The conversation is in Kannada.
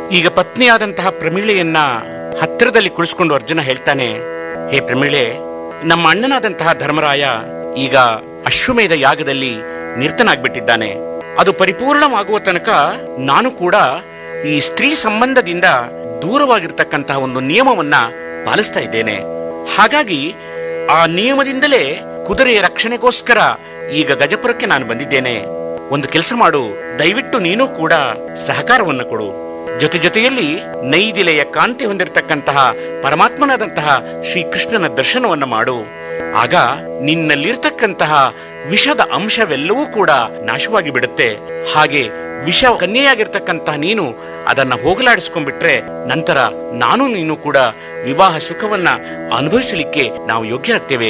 ಈಗ ಪತ್ನಿಯಾದಂತಹ ಪ್ರಮೀಳೆಯನ್ನ ಹತ್ತಿರದಲ್ಲಿ ಕುಳಿಸ್ಕೊಂಡು ಅರ್ಜುನ ಹೇಳ್ತಾನೆ ಹೇ ಪ್ರಮೀಳೆ ನಮ್ಮ ಅಣ್ಣನಾದಂತಹ ಧರ್ಮರಾಯ ಈಗ ಅಶ್ವಮೇಧ ಯಾಗದಲ್ಲಿ ನಿರ್ತನಾಗ್ಬಿಟ್ಟಿದ್ದಾನೆ ಅದು ಪರಿಪೂರ್ಣವಾಗುವ ತನಕ ನಾನು ಕೂಡ ಈ ಸ್ತ್ರೀ ಸಂಬಂಧದಿಂದ ದೂರವಾಗಿರ್ತಕ್ಕಂತಹ ಒಂದು ನಿಯಮವನ್ನ ಪಾಲಿಸ್ತಾ ಇದ್ದೇನೆ ಹಾಗಾಗಿ ಆ ನಿಯಮದಿಂದಲೇ ಕುದುರೆಯ ರಕ್ಷಣೆಗೋಸ್ಕರ ಈಗ ಗಜಪುರಕ್ಕೆ ನಾನು ಬಂದಿದ್ದೇನೆ ಒಂದು ಕೆಲಸ ಮಾಡು ದಯವಿಟ್ಟು ನೀನು ಕೂಡ ಸಹಕಾರವನ್ನು ಕೊಡು ಜೊತೆ ಜೊತೆಯಲ್ಲಿ ನೈದಿಲೆಯ ಕಾಂತಿ ಹೊಂದಿರತಕ್ಕಂತಹ ಪರಮಾತ್ಮನಾದಂತಹ ಶ್ರೀಕೃಷ್ಣನ ದರ್ಶನವನ್ನ ಮಾಡು ಆಗ ನಿನ್ನಲ್ಲಿರ್ತಕ್ಕಂತಹ ವಿಷದ ಅಂಶವೆಲ್ಲವೂ ಕೂಡ ನಾಶವಾಗಿ ಬಿಡುತ್ತೆ ಹಾಗೆ ವಿಷ ಕನ್ಯೆಯಾಗಿರ್ತಕ್ಕಂತಹ ನೀನು ಅದನ್ನ ಹೋಗಲಾಡಿಸ್ಕೊಂಡ್ಬಿಟ್ರೆ ನಂತರ ನಾನು ನೀನು ಕೂಡ ವಿವಾಹ ಸುಖವನ್ನ ಅನುಭವಿಸಲಿಕ್ಕೆ ನಾವು ಯೋಗ್ಯರಾಗ್ತೇವೆ